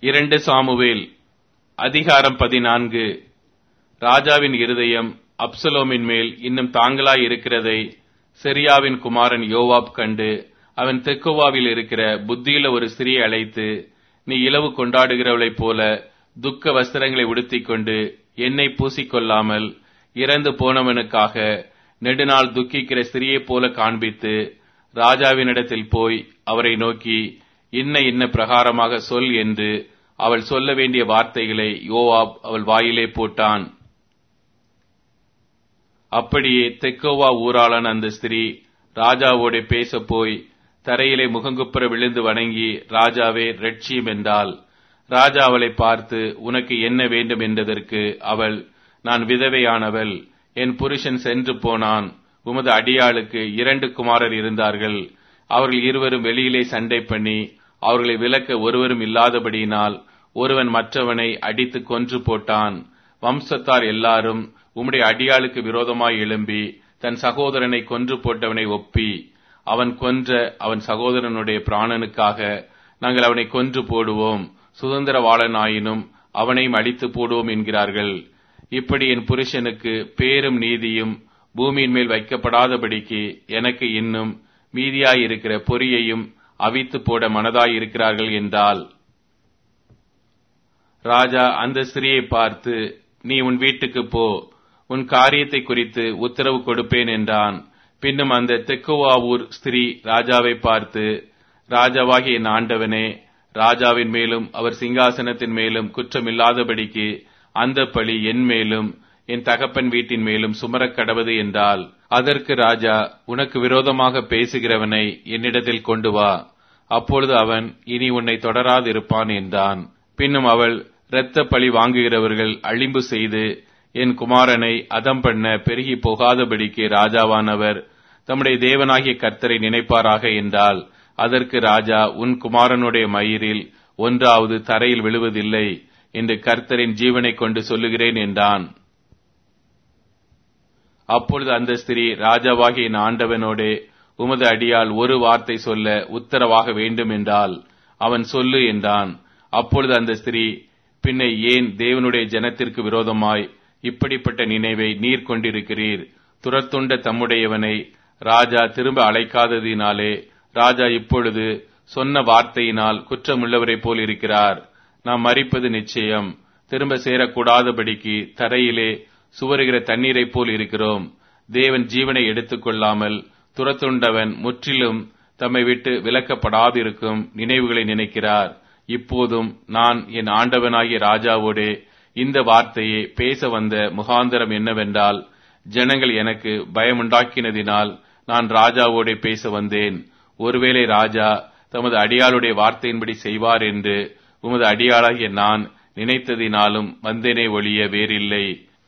இரண்டு சாமுவேல் அதிகாரம் பதினான்கு ராஜாவின் இருதயம் அப்சலோமின் மேல் இன்னும் தாங்களாய் இருக்கிறதை செரியாவின் குமாரன் யோவாப் கண்டு அவன் தெக்குவாவில் இருக்கிற புத்தியுள்ள ஒரு ஸ்திரியை அழைத்து நீ இலவு கொண்டாடுகிறவளைப் போல துக்க வஸ்திரங்களை உடுத்திக் கொண்டு எண்ணெய் பூசிக்கொள்ளாமல் இறந்து போனவனுக்காக நெடுநாள் துக்கிக்கிற ஸ்திரியைப் போல காண்பித்து ராஜாவினிடத்தில் போய் அவரை நோக்கி இன்ன இன்ன பிரகாரமாக சொல் என்று அவள் சொல்ல வேண்டிய வார்த்தைகளை யோவாப் அவள் வாயிலே போட்டான் அப்படியே தெக்கோவா ஊராளான அந்த ஸ்திரீ ராஜாவோட பேச போய் தரையிலே முகங்குப்புற விழுந்து வணங்கி ராஜாவே ரட்சியும் என்றாள் ராஜா அவளை பார்த்து உனக்கு என்ன வேண்டும் என்றதற்கு அவள் நான் விதவையானவள் என் புருஷன் சென்று போனான் உமது அடியாளுக்கு இரண்டு குமாரர் இருந்தார்கள் அவர்கள் இருவரும் வெளியிலே சண்டை பண்ணி அவர்களை விலக்க ஒருவரும் இல்லாதபடியினால் ஒருவன் மற்றவனை அடித்து கொன்று போட்டான் வம்சத்தார் எல்லாரும் உம்முடைய அடியாளுக்கு விரோதமாய் எழும்பி தன் சகோதரனை கொன்று போட்டவனை ஒப்பி அவன் கொன்ற அவன் சகோதரனுடைய பிராணனுக்காக நாங்கள் அவனை கொன்று போடுவோம் சுதந்திரவாளனாயினும் அவனையும் அடித்து போடுவோம் என்கிறார்கள் இப்படி என் புருஷனுக்கு பேரும் நீதியும் பூமியின் மேல் வைக்கப்படாதபடிக்கு எனக்கு இன்னும் மீதியாயிருக்கிற பொறியையும் அவித்து போட மனதாயிருக்கிறார்கள் என்றால் ராஜா அந்த ஸ்திரியை பார்த்து நீ உன் வீட்டுக்கு போ உன் காரியத்தை குறித்து உத்தரவு கொடுப்பேன் என்றான் பின்னும் அந்த தெக்குவாவூர் ஸ்திரீ ராஜாவை பார்த்து ராஜாவாகிய என் ஆண்டவனே ராஜாவின் மேலும் அவர் சிங்காசனத்தின் மேலும் குற்றமில்லாதபடிக்கு அந்த பழி என் மேலும் என் தகப்பன் வீட்டின் மேலும் சுமரக் கடவது என்றால் அதற்கு ராஜா உனக்கு விரோதமாக பேசுகிறவனை என்னிடத்தில் கொண்டு வா அப்பொழுது அவன் இனி உன்னை தொடராதிருப்பான் என்றான் பின்னும் அவள் இரத்த பழி வாங்குகிறவர்கள் அழிம்பு செய்து என் குமாரனை அதம் பண்ண பெருகி போகாதபடிக்கு ராஜாவானவர் தம்முடைய தேவனாகிய கர்த்தரை நினைப்பாராக என்றால் அதற்கு ராஜா உன் குமாரனுடைய மயிரில் ஒன்றாவது தரையில் விழுவதில்லை என்று கர்த்தரின் ஜீவனை கொண்டு சொல்லுகிறேன் என்றான் அப்பொழுது அந்த ஸ்திரீ ராஜாவாகிய என் ஆண்டவனோடே உமது அடியால் ஒரு வார்த்தை சொல்ல உத்தரவாக வேண்டும் என்றால் அவன் சொல்லு என்றான் அப்பொழுது அந்த ஸ்திரீ பின்ன ஏன் தேவனுடைய ஜனத்திற்கு விரோதமாய் இப்படிப்பட்ட நினைவை நீர் கொண்டிருக்கிறீர் துரத்துண்ட தம்முடையவனை ராஜா திரும்ப அழைக்காததினாலே ராஜா இப்பொழுது சொன்ன வார்த்தையினால் குற்றமுள்ளவரைப் போல் இருக்கிறார் நாம் மறிப்பது நிச்சயம் திரும்ப சேரக்கூடாதபடிக்கு தரையிலே சுவருகிற தண்ணீரைப் போல் இருக்கிறோம் தேவன் ஜீவனை எடுத்துக்கொள்ளாமல் துரத்துண்டவன் முற்றிலும் தம்மை விட்டு விலக்கப்படாதிருக்கும் நினைவுகளை நினைக்கிறார் இப்போதும் நான் என் ஆண்டவனாகிய ராஜாவோடே இந்த வார்த்தையை பேச வந்த முகாந்தரம் என்னவென்றால் ஜனங்கள் எனக்கு பயமுண்டாக்கினதினால் நான் ராஜாவோடே பேச வந்தேன் ஒருவேளை ராஜா தமது அடியாளுடைய வார்த்தையின்படி செய்வார் என்று உமது அடியாளாகிய நான் நினைத்ததினாலும் வந்தேனே ஒழிய வேறில்லை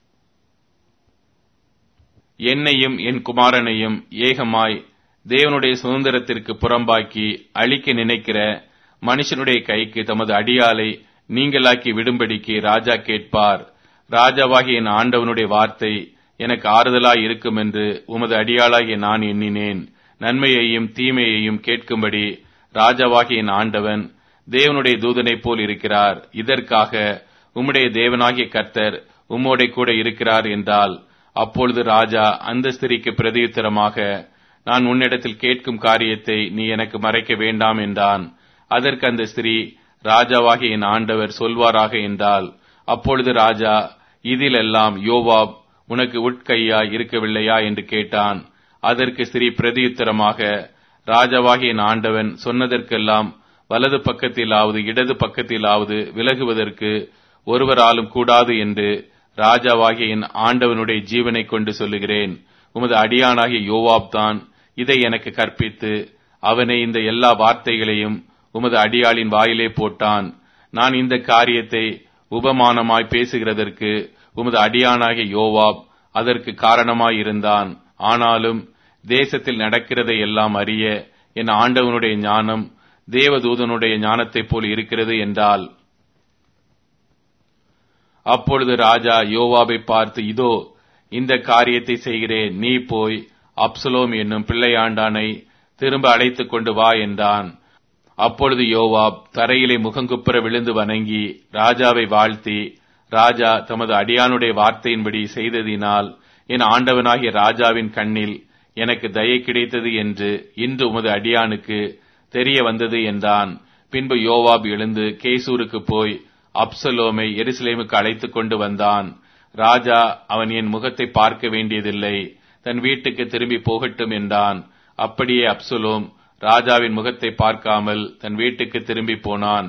என்னையும் என் குமாரனையும் ஏகமாய் தேவனுடைய சுதந்திரத்திற்கு புறம்பாக்கி அழிக்க நினைக்கிற மனுஷனுடைய கைக்கு தமது அடியாலை நீங்களாக்கி விடும்படிக்கு ராஜா கேட்பார் ராஜாவாகிய என் ஆண்டவனுடைய வார்த்தை எனக்கு ஆறுதலாய் இருக்கும் என்று உமது அடியாளாகிய நான் எண்ணினேன் நன்மையையும் தீமையையும் கேட்கும்படி ராஜாவாகிய என் ஆண்டவன் தேவனுடைய தூதனைப் போல் இருக்கிறார் இதற்காக உம்முடைய தேவனாகிய கர்த்தர் உம்மோட கூட இருக்கிறார் என்றால் அப்பொழுது ராஜா அந்த ஸ்திரிக்கு பிரதியுத்தரமாக நான் உன்னிடத்தில் கேட்கும் காரியத்தை நீ எனக்கு மறைக்க வேண்டாம் என்றான் அதற்கு அந்த ஸ்திரீ ராஜாவாகிய என் ஆண்டவர் சொல்வாராக என்றால் அப்பொழுது ராஜா இதிலெல்லாம் யோவாப் உனக்கு உட்கையா இருக்கவில்லையா என்று கேட்டான் அதற்கு ஸ்திரீ பிரதியுத்தரமாக ராஜாவாகிய என் ஆண்டவன் சொன்னதற்கெல்லாம் வலது பக்கத்திலாவது இடது பக்கத்திலாவது விலகுவதற்கு ஒருவராலும் கூடாது என்று ராஜாவாகிய என் ஆண்டவனுடைய ஜீவனை கொண்டு சொல்லுகிறேன் உமது அடியானாகிய யோவாப் தான் இதை எனக்கு கற்பித்து அவனை இந்த எல்லா வார்த்தைகளையும் உமது அடியாளின் வாயிலே போட்டான் நான் இந்த காரியத்தை உபமானமாய் பேசுகிறதற்கு உமது அடியானாகிய யோவாப் அதற்கு காரணமாயிருந்தான் ஆனாலும் தேசத்தில் நடக்கிறதை எல்லாம் அறிய என் ஆண்டவனுடைய ஞானம் தேவதூதனுடைய ஞானத்தைப் போல் இருக்கிறது என்றால் அப்பொழுது ராஜா யோவாபை பார்த்து இதோ இந்த காரியத்தை செய்கிறேன் நீ போய் அப்சலோம் என்னும் பிள்ளையாண்டானை திரும்ப அழைத்துக் கொண்டு வா என்றான் அப்பொழுது யோவாப் தரையிலே முகங்குப்புற விழுந்து வணங்கி ராஜாவை வாழ்த்தி ராஜா தமது அடியானுடைய வார்த்தையின்படி செய்ததினால் என் ஆண்டவனாகிய ராஜாவின் கண்ணில் எனக்கு தயை கிடைத்தது என்று இன்று உமது அடியானுக்கு தெரிய வந்தது என்றான் பின்பு யோவாப் எழுந்து கேசூருக்கு போய் அப்சலோமை எருசலேமுக்கு அழைத்துக் கொண்டு வந்தான் ராஜா அவன் என் முகத்தை பார்க்க வேண்டியதில்லை தன் வீட்டுக்கு திரும்பி போகட்டும் என்றான் அப்படியே அப்சலோம் ராஜாவின் முகத்தை பார்க்காமல் தன் வீட்டுக்கு திரும்பி போனான்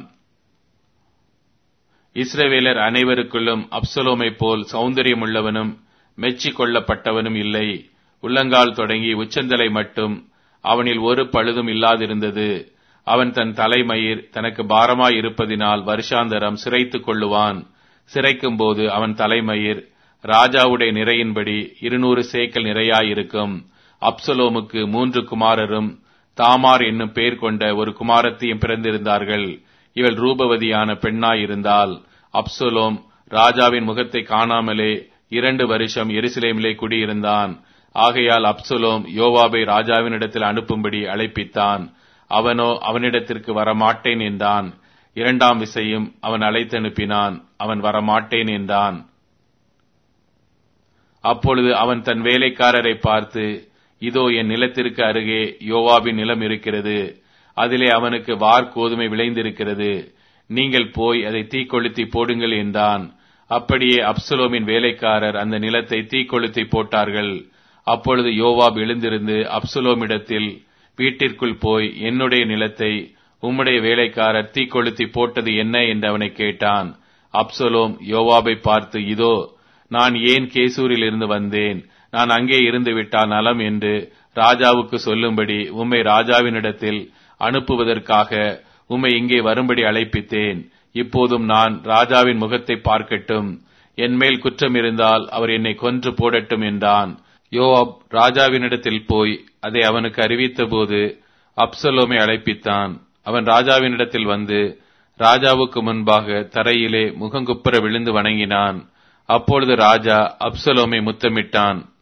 இஸ்ரவேலர் அனைவருக்குள்ளும் அப்சலோமை போல் சௌந்தரியமுள்ளவனும் மெச்சி கொள்ளப்பட்டவனும் இல்லை உள்ளங்கால் தொடங்கி உச்சந்தலை மட்டும் அவனில் ஒரு பழுதும் இல்லாதிருந்தது அவன் தன் தலைமயிர் தனக்கு பாரமாய் இருப்பதினால் வருஷாந்தரம் சிரைத்துக் கொள்ளுவான் சிரைக்கும் போது அவன் தலைமயிர் ராஜாவுடைய நிறையின்படி இருநூறு சேக்கல் நிறையாயிருக்கும் அப்சலோமுக்கு மூன்று குமாரரும் தாமார் என்னும் பெயர் கொண்ட ஒரு குமாரத்தையும் பிறந்திருந்தார்கள் இவள் ரூபவதியான பெண்ணாயிருந்தால் அப்சலோம் ராஜாவின் முகத்தை காணாமலே இரண்டு வருஷம் எருசலேமிலே குடியிருந்தான் ஆகையால் அப்சலோம் யோவாபை ராஜாவினிடத்தில் அனுப்பும்படி அழைப்பித்தான் அவனோ அவனிடத்திற்கு வரமாட்டேன் என்றான் இரண்டாம் விசையும் அவன் அழைத்தனுப்பினான் அவன் வரமாட்டேன் என்றான் அப்பொழுது அவன் தன் வேலைக்காரரை பார்த்து இதோ என் நிலத்திற்கு அருகே யோவாபின் நிலம் இருக்கிறது அதிலே அவனுக்கு வார் கோதுமை விளைந்திருக்கிறது நீங்கள் போய் அதை தீக்கொளுத்தி போடுங்கள் என்றான் அப்படியே அப்சலோமின் வேலைக்காரர் அந்த நிலத்தை தீக்கொளுத்தி போட்டார்கள் அப்பொழுது யோவாப் எழுந்திருந்து அப்சலோமிடத்தில் வீட்டிற்குள் போய் என்னுடைய நிலத்தை உம்முடைய வேலைக்காரர் தீக்கொளுத்தி போட்டது என்ன என்று அவனை கேட்டான் அப்சலோம் யோவாபை பார்த்து இதோ நான் ஏன் கேசூரில் இருந்து வந்தேன் நான் அங்கே இருந்து விட்டால் நலம் என்று ராஜாவுக்கு சொல்லும்படி உம்மை ராஜாவினிடத்தில் அனுப்புவதற்காக உம்மை இங்கே வரும்படி அழைப்பித்தேன் இப்போதும் நான் ராஜாவின் முகத்தை பார்க்கட்டும் என் மேல் குற்றம் இருந்தால் அவர் என்னை கொன்று போடட்டும் என்றான் யோவாப் ராஜாவினிடத்தில் போய் அதை அவனுக்கு அறிவித்தபோது அப்சலோமை அழைப்பித்தான் அவன் ராஜாவினிடத்தில் வந்து ராஜாவுக்கு முன்பாக தரையிலே முகங்குப்புற விழுந்து வணங்கினான் அப்பொழுது ராஜா அப்சலோமை முத்தமிட்டான்